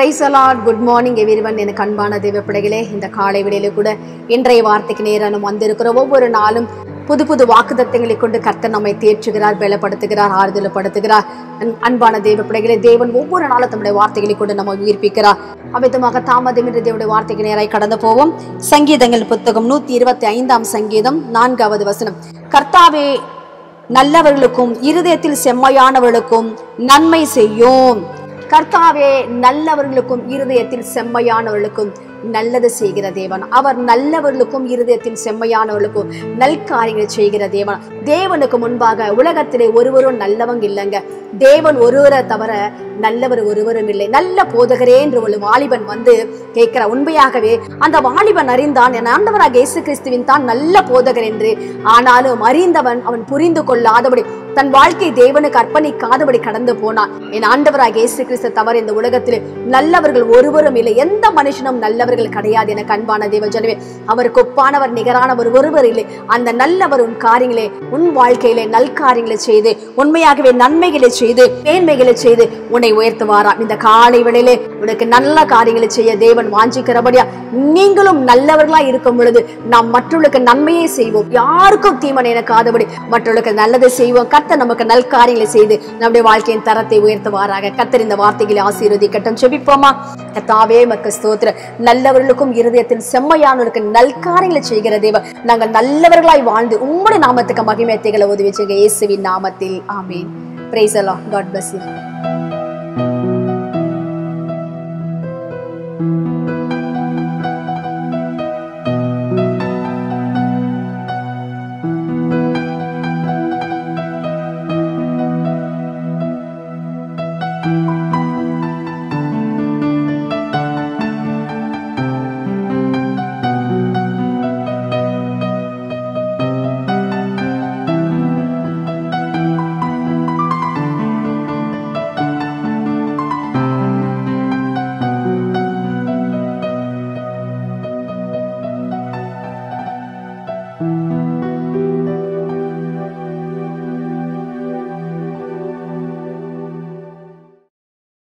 price the Lord good morning everyone எனக்கு அன்பான தெய்வ பிள்ளைகளே இந்த காலை வேளையில கூட இன்றைய வார்த்தைக்கு நேரம் நம்ம வந்திருக்கிற ஒவ்வொரு நாளும் புது புது வாக்குத்தத்தங்களை கொண்டு கர்த்தர் நம்மை தேற்றுகிறார் பலப்படுத்துகிறார் ஆறுதலப்படுத்துகிறார் அன்- அன்பான தெய்வ பிள்ளைகளே தேவன் ஒவ்வொரு நாளும் தம்முடைய வார்த்தைகளை கொண்டு நம்ம உயிர்ப்பிக்கிறார் அமிதமாக தாமதம் என்று தேவனுடைய வார்த்தைக்கு நேராய் கடந்து போவோம் சங்கீதங்கள் புத்தகம் நூத்தி இருபத்தி ஐந்தாம் சங்கீதம் நான்காவது வசனம் கர்த்தாவே நல்லவர்களுக்கும் இருதயத்தில் செம்மையானவர்களுக்கும் நன்மை செய்யும் கர்த்தாவே நல்லவர்களுக்கும் இருதயத்தில் செம்மையானவர்களுக்கும் நல்லது செய்கிற தேவன் அவர் நல்லவர்களுக்கும் இருதயத்தில் செம்மையானவர்களுக்கும் நல்காரியங்களை செய்கிற தேவன் தேவனுக்கு முன்பாக உலகத்திலே ஒருவரும் நல்லவங்க இல்லைங்க தேவன் ஒருவரை தவிர நல்லவர் ஒருவரும் இல்லை நல்ல போதகரே என்று ஒரு வாலிபன் வந்து கேட்கிற உண்மையாகவே அந்த வாலிபன் அறிந்தான் என் ஆண்டவராக இயேசு கிறிஸ்துவின் தான் நல்ல போதகர் என்று ஆனாலும் அறிந்தவன் அவன் புரிந்து கொள்ளாதபடி தன் வாழ்க்கை தேவனுக்கு அர்ப்பணிக்காதபடி கடந்து போனான் என் ஆண்டவராக இயேசு கிறிஸ்து தவிர இந்த உலகத்தில் நல்லவர்கள் ஒருவரும் இல்லை எந்த மனுஷனும் நல்லவர்கள் கிடையாது என கண்பான தேவ ஜனமே அவருக்கு ஒப்பானவர் நிகரானவர் ஒருவர் இல்லை அந்த நல்லவர் உன் காரியங்களே உன் வாழ்க்கையிலே நல்காரியங்களை செய்து உண்மையாகவே நன்மைகளை செய்து மேன்மைகளை செய்து உன்னை உயர்த்துவாராம் இந்த காலை வேளையிலே உனக்கு நல்ல காரியங்களை செய்ய தேவன் வாஞ்சிக்கிறபடியா நீங்களும் நல்லவர்களா இருக்கும் பொழுது நாம் மற்றவர்களுக்கு நன்மையை செய்வோம் யாருக்கும் தீமனை எனக்காதபடி மற்றவர்களுக்கு நல்லதை செய்வோம் கர்த்தர் நமக்கு நல் காரியங்களை செய்து நம்முடைய வாழ்க்கையின் தரத்தை உயர்த்துவாராக கர்த்தர் இந்த வார்த்தைகளை ஆசீர்வதிக்கட்டும் செபிப்போமா கர்த்தாவே மக்க ஸ்தோத்திர நல்லவர்களுக்கும் இருதயத்தில் செம்மையானவருக்கு நல்காரியங்களை செய்கிற தேவன் நாங்கள் நல்லவர்களாய் வாழ்ந்து உம்முடைய நாமத்துக்கு மகிமை திகழ உதவி செய்க இயேசுவின் நாமத்தில் ஆமீன் praise Allah God bless you